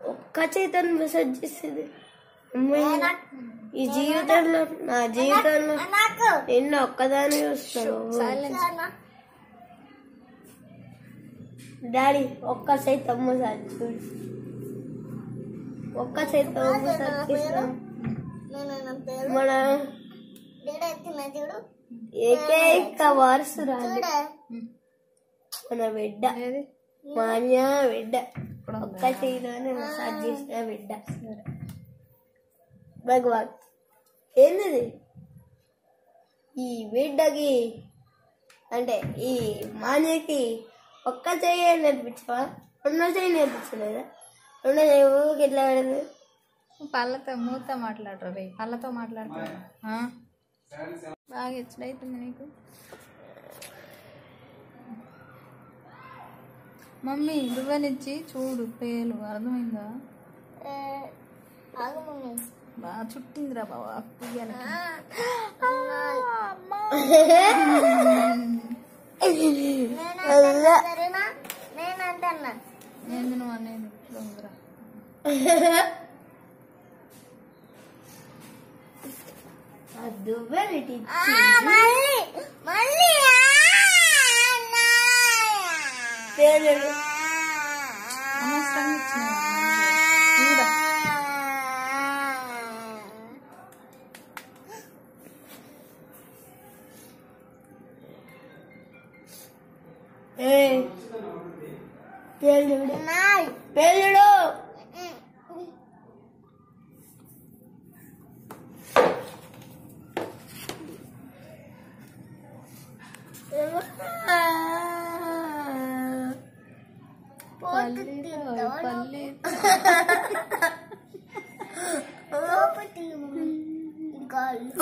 ఒక్క చేతను మెసేజ్ చేసేది అమ్మాయి ఈ జీవితంలో నా జీవితంలో నాకు నిన్న ఒక్కదాని చూస్తాను డాడీ ఒక్క సైతం అమ్మసారి చూడు ఒక్క సైతం అమ్మసారి తీసుకో. నేను నా పేరు మన డేడ ఎత్తిన చూడు ఏకైక వారసురాలు చూడ మన బిడ్డ ఏది మాన్య బిడ్డ ఇక్కడ ఉందా? ఒక్క చేతిలోనే మసాజ్ చేసిన బిడ్డ భగవాన్ ఏంది ఈ బిడ్డకి అంటే ఈ మాన్యకి ఒక్క చెయ్యి నేర్పించవా రెండో చెయ్యి నేర్పించలేదా రెండో చెయ్యి ఊరికి ఎట్లా పెడదు పళ్ళతో మూత మాట్లాడరు రే పళ్ళతో మాట్లాడతారు ఆ? బాగా ఎచ్చడైతుంది నీకు మమ్మీ దువ్వనిచ్చి చూడు పేలు అర్థమైందా ఆగు మమ్మీ బాగా చుట్టిందిరా బాబా పుయ్యాలకి నేనంటన్నా సరేనా నేనంటన్నా ఏంది నువ్వు అనేది ఇట్లా ఉందిరా ఆ దువ్వెని టీ- ఆ, మళ్ళీ మళ్ళీ ఆ, అన్నయ్య. పేరు అనవసరంగా ఇచ్చినావు ఈడ. ఏ పేరు చూడు నాయ్. పేరు చూడు పల్లి పల్లి లోపటి మమ్మీ. ఇంకా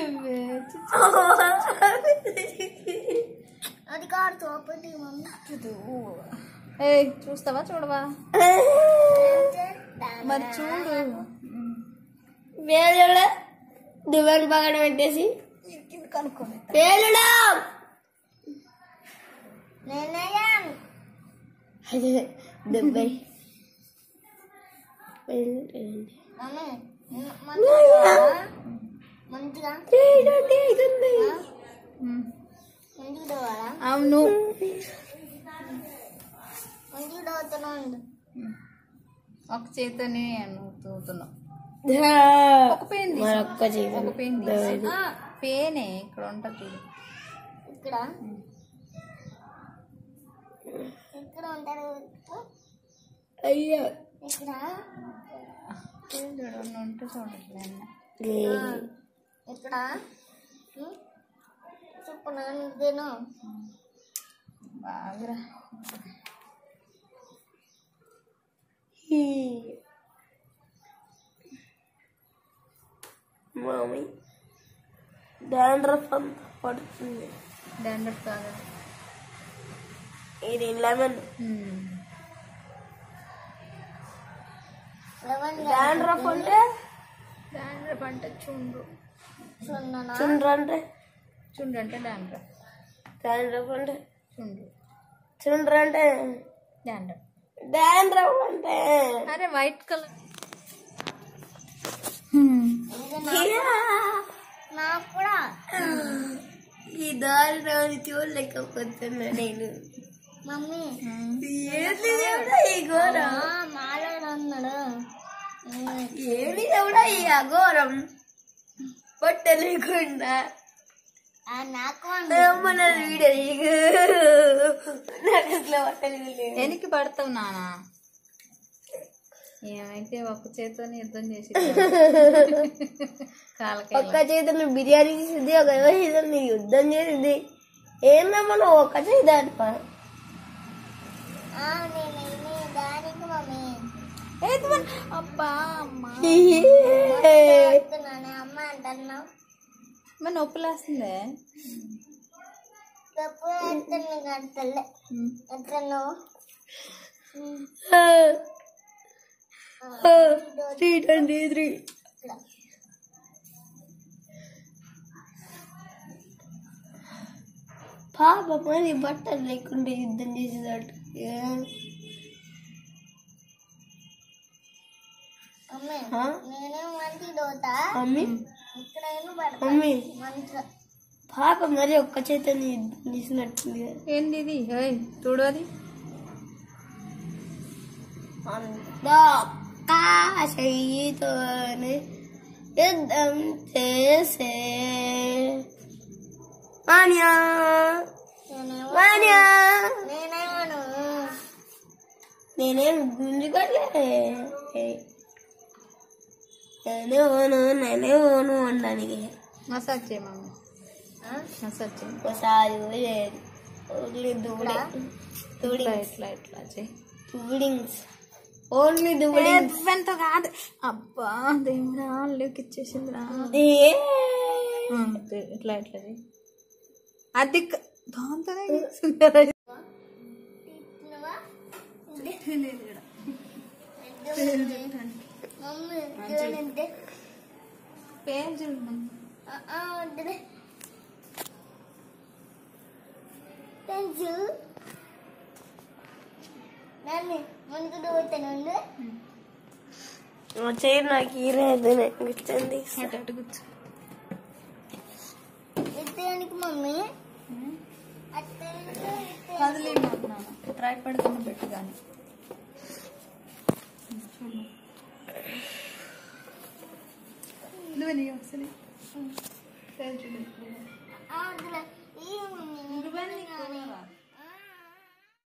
అది కాదు లోపటి మమ్మీ ఏ చూస్తావా చూడవా మరి చూడు పేరు చూడు దువ్వెని పక్కన పెట్టేసి కనుక్కోండి పేలుడా నేనయ్యాను అదే దుబ్బై మమ్మీ మంచిగా మంచిగా మంచిగా దోవాలా అవును మంచిగా దోవుతున్నాను ఒక చేతనే నువ్వు తూతున్నావు ఒక పేన్ తీసుకో. మరొక్క ఒక జీవనం పేన్ తీసుకో. పేనే ఇక్కడ ఉంటుంది చూడు ఇక్కడ ఇక్కడ ఉంటారు అయ్యా ఇక్కడ పేన్ చూడు అన్నీ ఉంటే చూడట్లే అన్న లేదు. ఇక్కడ ఉం? చెప్పు నాన్న ఇదేను బాగా హీ. మామి డాండ్రఫ్ అంతా పడుతుంది డాండర్ కాదా ఇది లెమన్ లెవెన్ డాండ్రఫ్ అంటే డాండ్రఫ్ అంటే చుండ్రు సున్నా చుండ్రు అంటే చుండ్రు అంటే డాండ్రఫ్ డాండ్రఫ్ అంటే చుండ్రు చుండ్రు అంటే డాండ్రఫ్ డాండ్రఫ్ అంటే అరే వైట్ కలర్ యా. నాకు కూడా ఈ దారిని చూడలేకపోతున్నా నేను మమ్మీ ఏంటి దేవుడా ఈ ఘోరం మాలాడు అన్నాడు ఏమి దేవుడా ఈ అఘోరం పొట్ట లేకుండా ఆ, నాకు మన వీడియో నీకు నాకు అసలు పట్టలేదు లేదు వెనక్కి పడతావు నానా ఏమైతే ఒక చేతితోనే యుద్ధం చేసి కాలకి ఒక్క చేతులు బిర్యానీ చేసింది ఒక చేతులు యుద్ధం చేసింది ఏందా మనం ఒక్క చేతి అనిప ఆ, నేను ఇది దానికి మమ్మీ అబ్బా అమ్మా చెప్తున్నాను అమ్మ అంటున్నావు మరి నొప్పులేస్తుందే తప్పు ఎత్తున్నా కడతలే ఎత్తను త్రీ ట్వంటీ త్రీ పాప మరి బట్టలు లేకుండా యుద్ధం చేసేటట్టు మమ్మీ ఆ? నేనే మంచి దోతా మమ్మీ ఇక్కడ ఏమో పడతా మమ్మీ మంచిగా పాప మరి ఒక్క చేతని తీసినట్టుంది కదా. ఏంది ఇది ఏయ్ చూడు అది అంతా ఒక్క చెయ్యితోనే యుద్ధం చేసే మాన్యా నేనేమో మాన్యా నేనేమోను నేనేం గుంజుకోట్లే నేనే ఓను నేనే ఓను అనడానికి మసాజ్ చేయి మమ్మీ మసాజ్ చేయి ఒకసారి లేదు ఓన్లీ దూడే ఇట్లా దూడింగ్స్ ఇట్లా ఇట్లా చేయి దూడింగ్స్ ఓన్లీ దూడింగ్స్ ఎంత కాదు అబ్బా దేవుడా లేకి ఇచ్చేసిందిరా ఏ ఆ, తే- ఇట్లా ఇట్లా చేయి అది క- దాంతోనే చేస్తుందిరా. మమ్మీ చూడండి పేరు చూడు మమ్మీ. వద్దులే పెంచు నన్ను ముందుకు దూతాను చేయి నాకు ఈ లేదు నాకు ఇచ్చండి అటు అటు కూర్చో ఎత్తడానికి మమ్మీ అత్తనికి కదిలే మాకు నాన్న ట్రై పెడుతున్న పెట్టు కానీ చూడు నువ్వు నీ ఒకసారి పేరు చూడు వద్దులే